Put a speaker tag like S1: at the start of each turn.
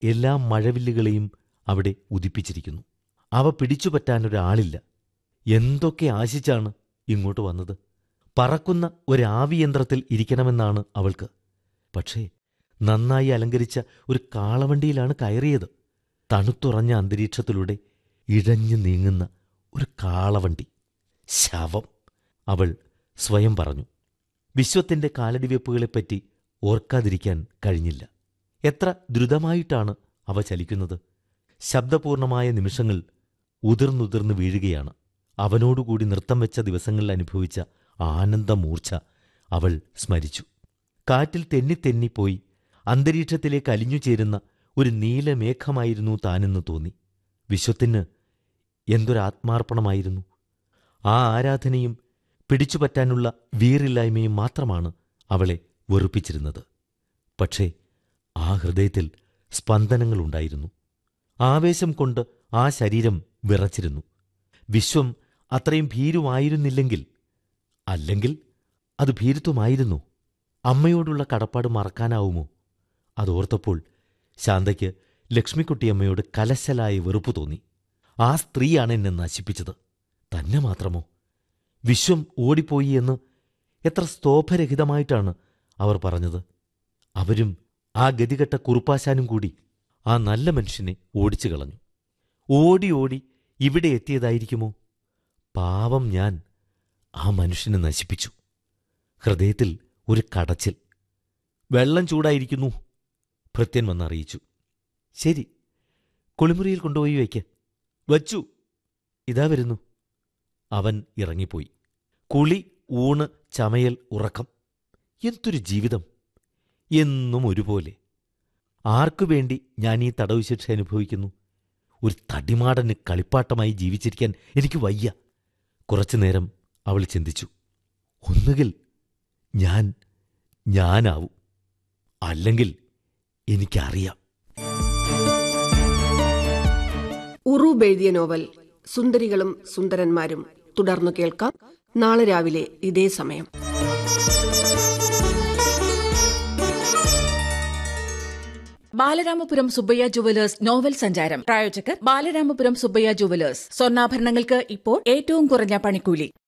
S1: എല്ലാ മഴവില്ലുകളെയും അവിടെ ഉദിപ്പിച്ചിരിക്കുന്നു അവ പിടിച്ചുപറ്റാനൊരാളില്ല എന്തൊക്കെ ആശിച്ചാണ് ഇങ്ങോട്ട് വന്നത് പറക്കുന്ന ഒരാവിയന്ത്രത്തിൽ ഇരിക്കണമെന്നാണ് അവൾക്ക് പക്ഷേ നന്നായി അലങ്കരിച്ച ഒരു കാളവണ്ടിയിലാണ് കയറിയത് തണുത്തുറഞ്ഞ അന്തരീക്ഷത്തിലൂടെ ഇഴഞ്ഞു നീങ്ങുന്ന ഒരു കാളവണ്ടി ശവം അവൾ സ്വയം പറഞ്ഞു വിശ്വത്തിന്റെ കാലടിവെപ്പുകളെപ്പറ്റി ഓർക്കാതിരിക്കാൻ കഴിഞ്ഞില്ല എത്ര ദ്രുതമായിട്ടാണ് അവ ചലിക്കുന്നത് ശബ്ദപൂർണമായ നിമിഷങ്ങൾ ഉതിർന്നുതിർന്ന് വീഴുകയാണ് അവനോടുകൂടി നൃത്തം വെച്ച ദിവസങ്ങളിൽ അനുഭവിച്ച ആനന്ദമൂർച്ച അവൾ സ്മരിച്ചു കാറ്റിൽ തെന്നിത്തെന്നിപ്പോയി അന്തരീക്ഷത്തിലേക്ക് അലിഞ്ഞു ചേരുന്ന ഒരു നീലമേഘമായിരുന്നു താനെന്ന് തോന്നി വിശ്വത്തിന് എന്തൊരാത്മാർപ്പണമായിരുന്നു ആ ആരാധനയും പിടിച്ചുപറ്റാനുള്ള വീറില്ലായ്മയും മാത്രമാണ് അവളെ വെറുപ്പിച്ചിരുന്നത് പക്ഷേ ആ ഹൃദയത്തിൽ സ്പന്ദനങ്ങളുണ്ടായിരുന്നു ആവേശം കൊണ്ട് ആ ശരീരം വിറച്ചിരുന്നു വിശ്വം അത്രയും ഭീരുമായിരുന്നില്ലെങ്കിൽ അല്ലെങ്കിൽ അത് ഭീരുത്വമായിരുന്നു അമ്മയോടുള്ള കടപ്പാട് മറക്കാനാവുമോ അതോർത്തപ്പോൾ ശാന്തയ്ക്ക് ലക്ഷ്മിക്കുട്ടിയമ്മയോട് കലശലായ വെറുപ്പ് തോന്നി ആ സ്ത്രീയാണ് എന്നെ നശിപ്പിച്ചത് തന്നെ മാത്രമോ വിശ്വം ഓടിപ്പോയി എന്ന് എത്ര സ്തോഭരഹിതമായിട്ടാണ് അവർ പറഞ്ഞത് അവരും ആ ഗതികെട്ട കുറുപ്പാശാനും കൂടി ആ നല്ല മനുഷ്യനെ ഓടിച്ചു കളഞ്ഞു ഓടി ഓടി ഇവിടെ എത്തിയതായിരിക്കുമോ പാവം ഞാൻ ആ മനുഷ്യനെ നശിപ്പിച്ചു ഹൃദയത്തിൽ ഒരു കടച്ചിൽ വെള്ളം ചൂടായിരിക്കുന്നു ഭൃത്യൻ വന്നറിയിച്ചു ശരി കുളിമുറിയിൽ കൊണ്ടുപോയി വയ്ക്ക് വച്ചു ഇതാ വരുന്നു അവൻ ഇറങ്ങിപ്പോയി കുളി ഊണ് ചമയൽ ഉറക്കം എന്തൊരു ജീവിതം എന്നും ഒരുപോലെ ആർക്കു വേണ്ടി ഞാൻ ഈ തടവ് ശിക്ഷ അനുഭവിക്കുന്നു ഒരു തടിമാടന് കളിപ്പാട്ടമായി ജീവിച്ചിരിക്കാൻ എനിക്ക് വയ്യ കുറച്ചുനേരം അവൾ ചിന്തിച്ചു ഒന്നുകിൽ ഞാൻ ഞാനാവും അല്ലെങ്കിൽ എനിക്കറിയാം
S2: ഉറൂബ് എഴുതിയ നോവൽ സുന്ദരികളും സുന്ദരന്മാരും തുടർന്നു കേൾക്കാം നാളെ രാവിലെ ഇതേ സമയം
S3: ബാലരാമപുരം സുബ്ബയ്യ ജുവലേഴ്സ് നോവൽ സഞ്ചാരം പ്രായോജകർ ബാലരാമപുരം സുബ്ബയ്യ ജുവലേഴ്സ് സ്വർണ്ണാഭരണങ്ങൾക്ക് ഇപ്പോൾ ഏറ്റവും കുറഞ്ഞ പണിക്കൂലി